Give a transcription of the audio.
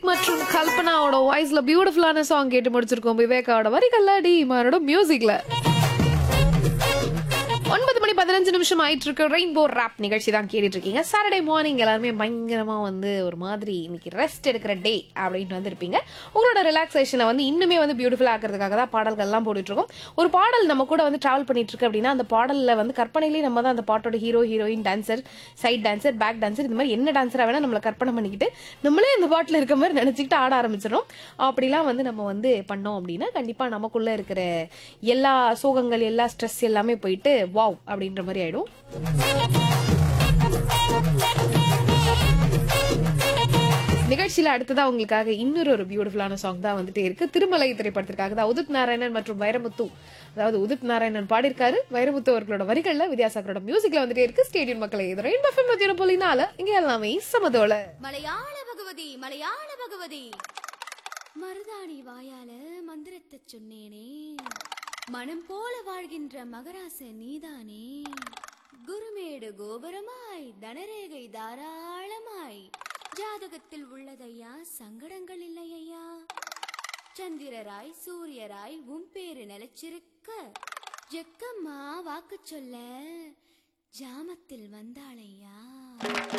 கார்த்திக் மற்றும் கல்பனாவோட வாய்ஸ்ல பியூட்டிஃபுல்லான சாங் கேட்டு முடிச்சிருக்கோம் விவேகாவோட வரிகள்ல டி இமானோட மியூசிக்ல ஒன்பது மணி பதினஞ்சு நிமிஷம் ஆயிட்டு இருக்கு ரெயின்போ ராப் நிகழ்ச்சி தான் கேட்டுட்டு இருக்கீங்க சாட்டர்டே மார்னிங் எல்லாருமே பயங்கரமா வந்து ஒரு மாதிரி இன்னைக்கு ரெஸ்ட் எடுக்கிற டே அப்படின்னு வந்து இருப்பீங்க உங்களோட ரிலாக்ஸேஷனை வந்து இன்னுமே வந்து பியூட்டிஃபுல் ஆக்கிறதுக்காக தான் பாடல்கள்லாம் போட்டுட்டு இருக்கோம் ஒரு பாடல் நம்ம கூட வந்து டிராவல் பண்ணிட்டு இருக்கு அப்படின்னா அந்த பாடல்ல வந்து கற்பனையிலேயே நம்ம தான் அந்த பாட்டோட hero heroine dancer side dancer back dancer இந்த மாதிரி என்ன டான்சரா வேணா நம்மளை கற்பனை பண்ணிக்கிட்டு நம்மளே அந்த பாட்டில் இருக்க மாதிரி நினைச்சுக்கிட்டு ஆட ஆரம்பிச்சிடும் அப்படிலாம் வந்து நம்ம வந்து பண்ணோம் அப்படின்னா கண்டிப்பா நமக்குள்ள இருக்கிற எல்லா சோகங்கள் எல்லா ஸ்ட்ரெஸ் எல்லாமே போயிட்டு வாவ் அப்படின்ற மாதிரி ஆயிடும் நிகழ்ச்சியில அடுத்ததா உங்களுக்காக இன்னொரு ஒரு பியூட்டிஃபுல்லான சாங் தான் வந்துட்டே இருக்கு திருமலை திரைப்படத்திற்காக தான் உதித் நாராயணன் மற்றும் வைரமுத்து அதாவது உதித் நாராயணன் பாடியிருக்காரு வைரமுத்து அவர்களோட வரிகள்ல வித்யாசாகரோட மியூசிக்ல வந்துட்டே இருக்கு ஸ்டேடியம் மக்களை இது ரெயின் பஃபம் நூத்தி போலினால இங்க எல்லாமே சமதோல மலையாள பகவதி மலையாள பகவதி மருதாணி வாயால மந்திரத்தை சொன்னேனே மனம் போல வாழ்கின்ற மகராச நீதானே குருமேடு கோபுரமாய் தனரேகை தாராளமாய் ஜாதகத்தில் உள்ளதையா சங்கடங்கள் இல்லையா சந்திரராய் சூரியராய் உன் பேரு நிலைச்சிருக்க ஜெக்கம்மா வாக்கு சொல்ல ஜாமத்தில் வந்தாளையா